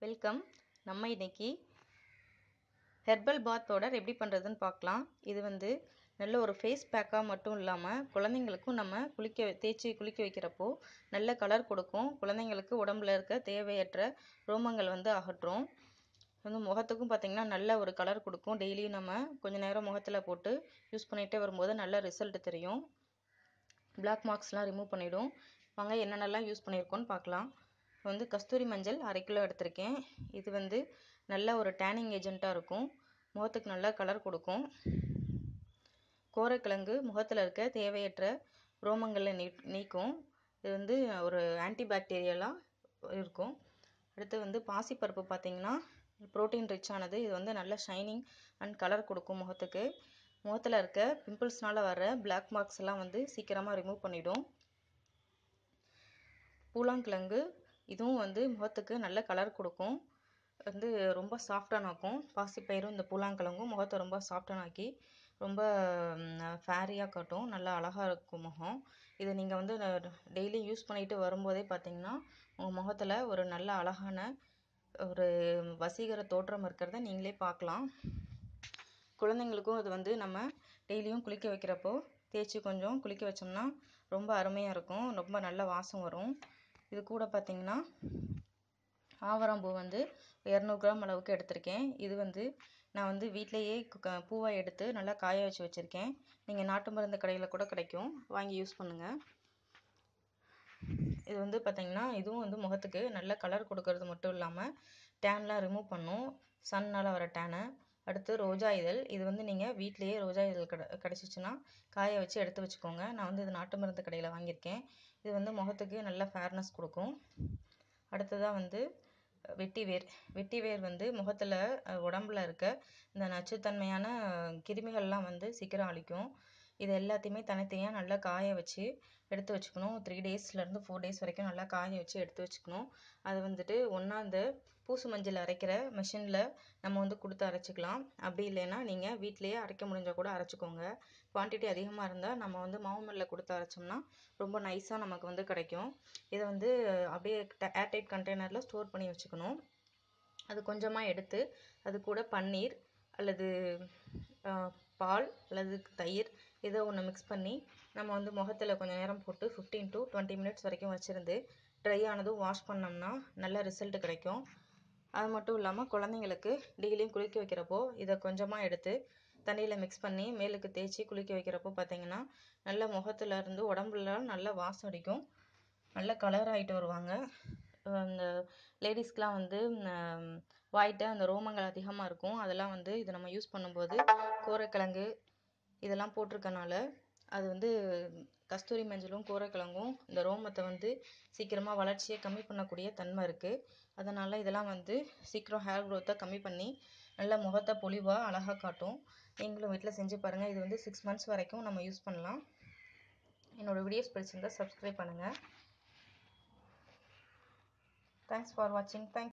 welcome நம்ம இன்னைக்கு herbal பாத் powder எப்படி பண்ணுறதுன்னு பார்க்கலாம் இது வந்து நல்ல ஒரு ஃபேஸ் பேக்காக மட்டும் இல்லாமல் குழந்தைங்களுக்கும் நம்ம குளிக்க தேய்ச்சி குளிக்க வைக்கிறப்போ நல்ல கலர் கொடுக்கும் குழந்தைங்களுக்கு உடம்புல இருக்க தேவையற்ற ரோமங்கள் வந்து அகற்றும் வந்து முகத்துக்கும் பார்த்திங்கன்னா நல்ல ஒரு கலர் கொடுக்கும் டெய்லியும் நம்ம கொஞ்சம் நேரம் முகத்தில் போட்டு யூஸ் பண்ணிகிட்டே வரும்போது நல்ல ரிசல்ட் தெரியும் பிளாக் மார்க்ஸ்லாம் ரிமூவ் பண்ணிவிடும் வாங்க என்னென்னலாம் யூஸ் பண்ணியிருக்கோன்னு பார்க்கலாம் வந்து கஸ்தூரி மஞ்சள் அரை கிலோ எடுத்திருக்கேன் இது வந்து நல்ல ஒரு டேனிங் ஏஜெண்ட்டாக இருக்கும் முகத்துக்கு நல்ல கலர் கொடுக்கும் கோரைக்கிழங்கு முகத்தில் இருக்க தேவையற்ற ரோமங்களை நீ நீக்கும் இது வந்து ஒரு ஆன்டிபாக்டீரியலாக இருக்கும் அடுத்து வந்து பாசிப்பருப்பு பார்த்திங்கன்னா ப்ரோட்டீன் ரிச் ஆனது இது வந்து நல்ல ஷைனிங் அண்ட் கலர் கொடுக்கும் முகத்துக்கு முகத்தில் இருக்க பிம்பிள்ஸ்னால் வர பிளாக் மார்க்ஸ் எல்லாம் வந்து சீக்கிரமாக ரிமூவ் பண்ணிடும் பூலாங்கிழங்கு இதுவும் வந்து முகத்துக்கு நல்ல கலர் கொடுக்கும் வந்து ரொம்ப சாஃப்டானாக்கும் பாசிப்பயிரும் இந்த பூலாங்கிழங்கும் முகத்தை ரொம்ப சாஃப்டானாக்கி ரொம்ப ஃபேரியாக காட்டும் நல்லா அழகாக இருக்கும் முகம் இதை நீங்கள் வந்து டெய்லி யூஸ் பண்ணிட்டு வரும்போதே பார்த்தீங்கன்னா உங்கள் முகத்தில் ஒரு நல்ல அழகான ஒரு வசீகர தோற்றம் இருக்கிறத நீங்களே பார்க்கலாம் குழந்தைங்களுக்கும் இது வந்து நம்ம டெய்லியும் குளிக்க வைக்கிறப்போ தேய்ச்சி கொஞ்சம் குளிக்க வச்சோம்னா ரொம்ப அருமையாக இருக்கும் ரொம்ப நல்ல வாசம் வரும் இது கூட பார்த்திங்கன்னா ஆவரம்பூ வந்து இரநூறு கிராம் அளவுக்கு எடுத்திருக்கேன் இது வந்து நான் வந்து வீட்டிலையே பூவை எடுத்து நல்லா காய வச்சு வச்சுருக்கேன் நீங்கள் நாட்டு மருந்து கடையில் கூட கிடைக்கும் வாங்கி யூஸ் பண்ணுங்கள் இது வந்து பார்த்திங்கன்னா இதுவும் வந்து முகத்துக்கு நல்ல கலர் கொடுக்கறது மட்டும் இல்லாமல் டேன்லாம் ரிமூவ் பண்ணும் சன்னால் வர டேனை அடுத்து ரோஜா இதழ் இது வந்து நீங்கள் வீட்லேயே ரோஜா இதழ் கிட கிடச்சிச்சின்னா காய வச்சு எடுத்து வச்சுக்கோங்க நான் வந்து இது நாட்டு மருந்து கடையில் வாங்கியிருக்கேன் இது வந்து முகத்துக்கு நல்ல ஃபேர்னஸ் கொடுக்கும் அடுத்ததாக வந்து வெட்டி வேர் வெட்டி வேர் வந்து முகத்தில் உடம்புல இருக்க இந்த நச்சுத்தன்மையான கிருமிகள்லாம் வந்து சீக்கிரம் அழிக்கும் இது எல்லாத்தையுமே தனித்தனியாக நல்லா காய வச்சு எடுத்து வச்சுக்கணும் த்ரீ டேஸ்லேருந்து ஃபோர் டேஸ் வரைக்கும் நல்லா காய வச்சு எடுத்து வச்சுக்கணும் அது வந்துட்டு ஒன்றா இந்த பூசு மஞ்சள் அரைக்கிற மிஷினில் நம்ம வந்து கொடுத்து அரைச்சிக்கலாம் அப்படி இல்லைன்னா நீங்கள் வீட்டிலையே அரைக்க முடிஞ்சால் கூட அரைச்சிக்கோங்க குவான்டிட்டி அதிகமாக இருந்தால் நம்ம வந்து மாவு மில்லில் கொடுத்து அரைச்சோம்னா ரொம்ப நைஸாக நமக்கு வந்து கிடைக்கும் இதை வந்து அப்படியே ஏர்டைட் கண்டெய்னரில் ஸ்டோர் பண்ணி வச்சுக்கணும் அது கொஞ்சமாக எடுத்து அது கூட பன்னீர் அல்லது பால் அல்லது தயிர் ஏதோ ஒன்று மிக்ஸ் பண்ணி நம்ம வந்து முகத்தில் கொஞ்சம் நேரம் போட்டு ஃபிஃப்டீன் டு டுவெண்ட்டி மினிட்ஸ் வரைக்கும் வச்சுருந்து ட்ரை ஆனதும் வாஷ் பண்ணோம்னா நல்ல ரிசல்ட் கிடைக்கும் அது மட்டும் இல்லாமல் குழந்தைங்களுக்கு டெய்லியும் குளிக்க வைக்கிறப்போ இதை கொஞ்சமாக எடுத்து தண்ணியில் மிக்ஸ் பண்ணி மேலுக்கு தேய்ச்சி குளிக்க வைக்கிறப்போ பார்த்தீங்கன்னா நல்ல முகத்துல இருந்து உடம்புல நல்ல வாசம் அடிக்கும் நல்ல கலர் ஆகிட்டு வருவாங்க இந்த லேடிஸ்க்கெலாம் வந்து வாய்ட்டு அந்த ரோமங்கள் அதிகமாக இருக்கும் அதெல்லாம் வந்து இதை நம்ம யூஸ் பண்ணும்போது கோரைக்கிழங்கு இதெல்லாம் போட்டிருக்கனால அது வந்து கஸ்தூரி மஞ்சளும் கோரைக்கிழங்கும் இந்த ரோமத்தை வந்து சீக்கிரமாக வளர்ச்சியை கம்மி பண்ணக்கூடிய தன்மை இருக்குது அதனால் இதெல்லாம் வந்து சீக்கிரம் ஹேர் க்ரோத்தை கம்மி பண்ணி நல்ல முகத்தை பொலிவாக அழகாக காட்டும் நீங்களும் வீட்டில் செஞ்சு பாருங்கள் இது வந்து சிக்ஸ் மந்த்ஸ் வரைக்கும் நம்ம யூஸ் பண்ணலாம் என்னோடய வீடியோஸ் பிடிச்சிருந்தால் சப்ஸ்கிரைப் பண்ணுங்கள் தேங்க்ஸ் ஃபார் வாட்சிங் தேங்க்